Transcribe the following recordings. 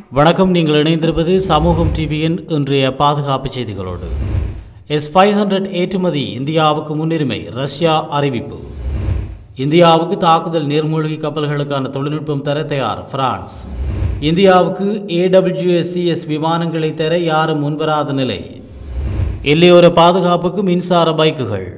வணக்கம் நீங்கள் இணைந்திருப்பது சமூகம் டிவியின் இன்றைய பாதுகாப்பு செய்திகளோடு எஸ் ஃபைவ் ஹண்ட்ரட் ஏற்றுமதி இந்தியாவுக்கு முன்னுரிமை ரஷ்யா அறிவிப்பு இந்தியாவுக்கு தாக்குதல் நீர்மூழ்கி கப்பல்களுக்கான தொழில்நுட்பம் தர தயார் பிரான்ஸ் இந்தியாவுக்கு ஏடபிள்யூஎஸ்சிஎஸ் விமானங்களை தர யாரும் முன்வராத நிலை எல்லையோர பாதுகாப்புக்கு மின்சார பைக்குகள்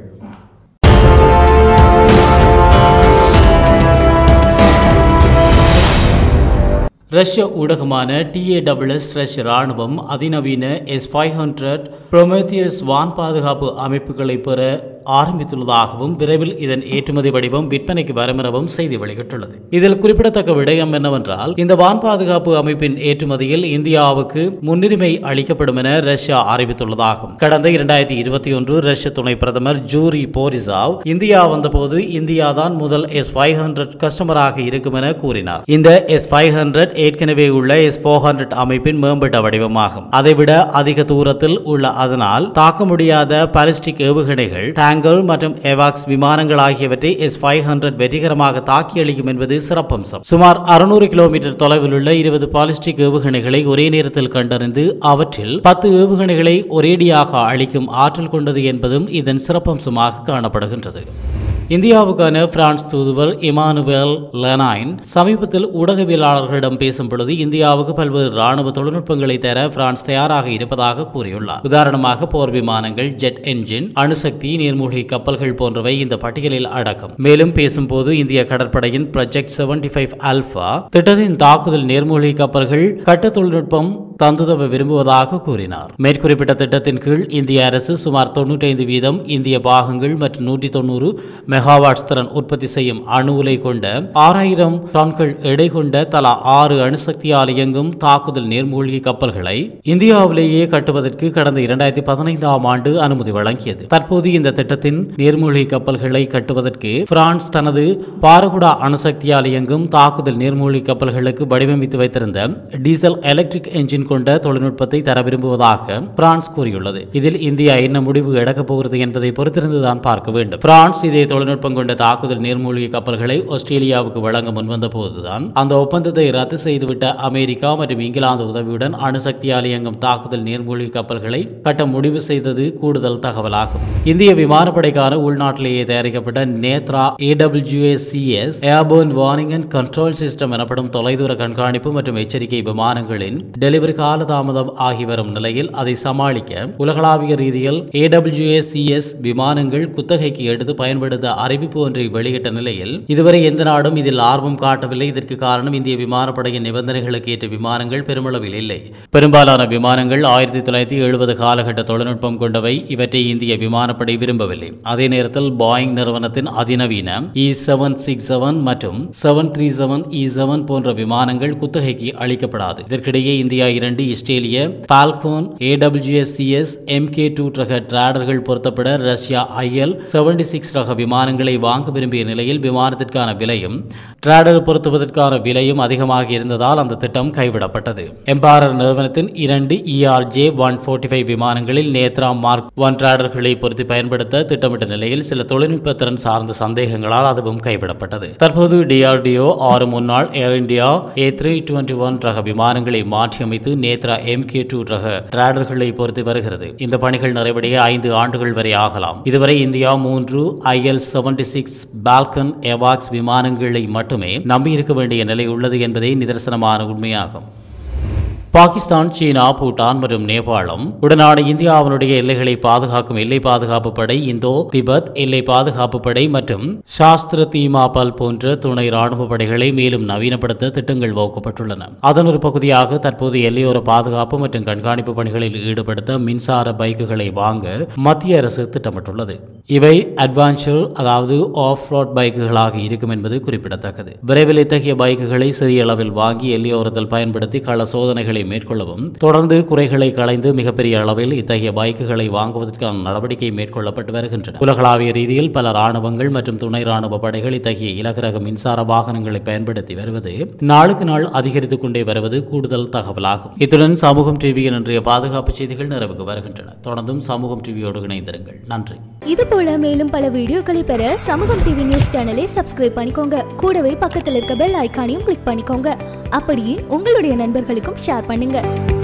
ரஷ்ய ஊடகமான டிஏடபிள்எஸ் ரஷ்ய ராணுவம் அதிநவீன எஸ் ஃபைவ் ஹண்ட்ரட் ப்ரொமேத்தியஸ் வான் பாதுகாப்பு அமைப்புகளை பெற ஆரம்பித்துள்ளதாகவும் விரைவில் இதன் ஏற்றுமதி வடிவம் விற்பனைக்கு வரும் எனவும் செய்தி வெளியிட்டுள்ளது இதில் குறிப்பிடத்தக்க விடயம் என்னவென்றால் இந்த வான் பாதுகாப்பு அமைப்பின் ஏற்றுமதியில் இந்தியாவுக்கு முன்னுரிமை அளிக்கப்படும் என ரஷ்யா அறிவித்துள்ளதாகும் கடந்த இரண்டாயிரத்தி இருபத்தி ஒன்று ரஷ்ய துணை பிரதமர் ஜூரி போரிசாவ் இந்தியா வந்தபோது இந்தியா தான் முதல் எஸ் ஃபைவ் ஹண்ட்ரட் கஸ்டமராக இருக்கும் என கூறினார் இந்த எஸ் ஃபைவ் ஹண்ட்ரட் ஏற்கனவே உள்ள எஸ் ஃபோர் ஹண்ட்ரட் அமைப்பின் மேம்பட்ட வடிவமாகும் அதைவிட அதிக தூரத்தில் உள்ள அதனால் தாக்க முடியாத பாலிஸ்டிக் ஏவுகணைகள் டேங்கர் மற்றும் எவாக்ஸ் விமானங்கள் ஆகியவற்றை எஸ் ஃபைவ் ஹண்ட்ரட் வெற்றிகரமாக தாக்கி அளிக்கும் என்பது சிறப்பம்சம் சுமார் அறுநூறு கிலோமீட்டர் தொலைவில் உள்ள இருபது பாலிஸ்டிக் ஏவுகணைகளை ஒரே நேரத்தில் கண்டறிந்து அவற்றில் பத்து ஏவுகணைகளை ஒரேடியாக அளிக்கும் ஆற்றல் கொண்டது என்பதும் இதன் சிறப்பம்சமாக காணப்படுகின்றது இந்தியாவுக்கான பிரான்ஸ் தூதுவர் இமானுவேல் லெனைன் சமீபத்தில் ஊடகவியலாளர்களிடம் பேசும் பொழுது இந்தியாவுக்கு பல்வேறு ராணுவ தொழில்நுட்பங்களை தர பிரான்ஸ் தயாராக இருப்பதாக கூறியுள்ளார் உதாரணமாக போர் விமானங்கள் ஜெட் என்ஜின் அணுசக்தி நீர்மூழ்கி கப்பல்கள் போன்றவை இந்த பட்டியலில் அடக்கம் மேலும் பேசும்போது இந்திய கடற்படையின் ப்ராஜெக்ட் செவன்டி ஃபைவ் அல்பா திட்டத்தின் தாக்குதல் நீர்மூழ்கி கப்பல்கள் கட்ட தொழில்நுட்பம் தந்துதவ விரும்புவதாக கூறினார் மேற்குறிப்பிட்ட திட்டத்தின் கீழ் இந்திய அரசு சுமார் தொன்னூற்றி வீதம் இந்திய பாகங்கள் மற்றும் நூற்றி தொண்ணூறு மெகாவாட்ஸ் திறன் உற்பத்தி செய்யும் அணு உலை கொண்ட ஆறாயிரம் டன்கள் எடை கொண்ட தலா ஆறு அணுசக்தியால் இயங்கும் தாக்குதல் நீர்மூழ்கி கப்பல்களை இந்தியாவிலேயே கட்டுவதற்கு கடந்த இரண்டாயிரத்தி பதினைந்தாம் ஆண்டு அனுமதி வழங்கியது தற்போது இந்த திட்டத்தின் நீர்மூழ்கி கப்பல்களை கட்டுவதற்கு பிரான்ஸ் தனது பாரகுடா அணுசக்தியால் இயங்கும் தாக்குதல் நீர்மூழ்கி கப்பல்களுக்கு வடிவமைத்து வைத்திருந்த டீசல் எலக்ட்ரிக் என்ஜின் கொண்ட தொழில்நுட்பத்தை தர விரும்புவதாக பிரான்ஸ் கூறியுள்ளது இதில் இந்தியா என்ன முடிவு எடுக்கப் போகிறது என்பதை பொறுத்திருந்துதான் பார்க்க வேண்டும் பிரான்ஸ் இதே தொழில்நுட்பம் கொண்ட தாக்குதல் நீர்மூழ்கி கப்பல்களை ஆஸ்திரேலியாவுக்கு வழங்க முன்வந்த போதுதான் அந்த ஒப்பந்தத்தை ரத்து செய்துவிட்ட அமெரிக்கா மற்றும் இங்கிலாந்து உதவியுடன் அணுசக்தியால் இயங்கும் தாக்குதல் நீர்மூழ்கி கப்பல்களை கட்ட முடிவு செய்தது கூடுதல் தகவலாகும் இந்திய விமானப்படைக்கான உள்நாட்டிலேயே தயாரிக்கப்பட்ட Netra AWSCS airborne warning and control system எனப்படும் தொலைதூர கண்காணிப்பு மற்றும் எச்சரிக்கை விமானங்களின் டெலிவரி காலதாமதம் ஆகி வரும் நிலையில் அதை சமாளிக்க உலகளாவிய ரீதியில் ஏடபிள்யூஎஸ்சிஎஸ் விமானங்கள் குத்தகைக்கு எடுத்து பயன்படுத்த அறிவிப்பு ஒன்றை வெளியிட்ட நிலையில் இதுவரை எந்த நாடும் இதில் ஆர்வம் காட்டவில்லை இதற்கு காரணம் இந்திய விமானப்படையின் நிபந்தனைகளுக்கு ஏற்ற விமானங்கள் பெருமளவில் இல்லை பெரும்பாலான விமானங்கள் ஆயிரத்தி தொள்ளாயிரத்தி எழுபது காலகட்ட தொழில்நுட்பம் கொண்டவை இவற்றை இந்திய விமானப்படை விரும்பவில்லை அதே நேரத்தில் பாயிங் நிறுவனத்தின் அதிநவீன இ செவன் சிக்ஸ் செவன் மற்றும் seven three seven E seven போன்ற விமானங்கள் குத்தகைக்கு அளிக்கப்படாது இதற்கிடையே இந்தியா இரண்டு இஸ்ரேலிய பால்கோன் ஏடபிள்யூஎஸ்சிஎஸ் எம்கே டூ ரக டிராடர்கள் பொருத்தப்பட ரஷ்யா ஐஎல் செவன்டி சிக்ஸ் ரக விமானங்களை வாங்க விரும்பிய நிலையில் விமானத்திற்கான விலையும் டிராடர் பொருத்துவதற்கான விலையும் அதிகமாக இருந்ததால் அந்த திட்டம் கைவிடப்பட்டது எம்பாரர் நிறுவனத்தின் இரண்டு இஆர்ஜே ஒன் ஃபோர்ட்டி ஃபைவ் விமானங்களில் நேத்ரா மார்க் ஒன் டிராடர்களை பொருத்தி பயன்படுத்த திட்டமிட்ட நிலையில் சில தொழில்நுட்ப திறன் சார்ந்த சந்தேகங்களால் அதுவும் கைவிடப்பட்டது தற்போது டிஆர்டிஓ ஆறு முன்னாள் Air India A three twenty one ரக விமானங்களை மாற்றியமைத்து நேத்ரா எம் கே டூ ரக டிராடர்களை பொறுத்து வருகிறது இந்த பணிகள் நிறைவடைய ஐந்து ஆண்டுகள் வரை ஆகலாம் இதுவரை இந்தியா மூன்று ஐஎல் செவன்டி சிக்ஸ் பால்கன் எவாக்ஸ் விமானங்களை மட்டுமே நம்பியிருக்க வேண்டிய நிலை உள்ளது என்பதே நிதர்சனமான உண்மையாகும் பாகிஸ்தான் சீனா பூட்டான் மற்றும் நேபாளம் உடனான இந்தியாவினுடைய எல்லைகளை பாதுகாக்கும் எல்லை பாதுகாப்பு படை இந்தோ திபெத் எல்லை பாதுகாப்பு படை மற்றும் சாஸ்திர தீமாபல் போன்ற துணை ராணுவ படைகளை மேலும் நவீனப்படுத்த திட்டங்கள் வகுக்கப்பட்டுள்ளன அதன் ஒரு பகுதியாக தற்போது எல்லையோர பாதுகாப்பு மற்றும் கண்காணிப்பு பணிகளில் ஈடுபடுத்த மின்சார பைக்குகளை வாங்க மத்திய அரசு திட்டமிட்டுள்ளது இவை அட்வான்ச்சர் அதாவது ஆஃப் ரோட் பைக்குகளாக இருக்கும் என்பது குறிப்பிடத்தக்கது விரைவில் இத்தகைய பைக்குகளை சிறிய அளவில் வாங்கி எல்லையோரத்தில் பயன்படுத்தி கள சோதனைகளை மேற்கொள்ளவும் தொடர்ந்து குறைகளை களைந்து மிகப்பெரிய அளவில் இத்தகைய பைக்குகளை வாங்குவதற்கான நடவடிக்கை மேற்கொள்ளப்பட்டு வருகின்றன உலகளாவிய ரீதியில் பல ராணுவங்கள் மற்றும் துணை ராணுவ படைகள் இத்தகைய இலகுரக மின்சார வாகனங்களை பயன்படுத்தி வருவது நாளுக்கு நாள் அதிகரித்துக் கொண்டே வருவது கூடுதல் தகவலாகும் இத்துடன் சமூகம் டிவியின் இன்றைய பாதுகாப்பு செய்திகள் நிறைவுக்கு வருகின்றன தொடர்ந்தும் சமூகம் டிவியோடு இணைந்திருங்கள் நன்றி இது போல மேலும் பல வீடியோக்களை பெற சமூகம் டிவி நியூஸ் சேனலை சப்ஸ்கிரைப் பண்ணிக்கோங்க கூடவே பக்கத்தில் இருக்க பெல் ஐகானையும் கிளிக் பண்ணிக்கோங்க அப்படியே உங்களுடைய நண்பர்களுக்கும் ஷேர் பண்ணுங்க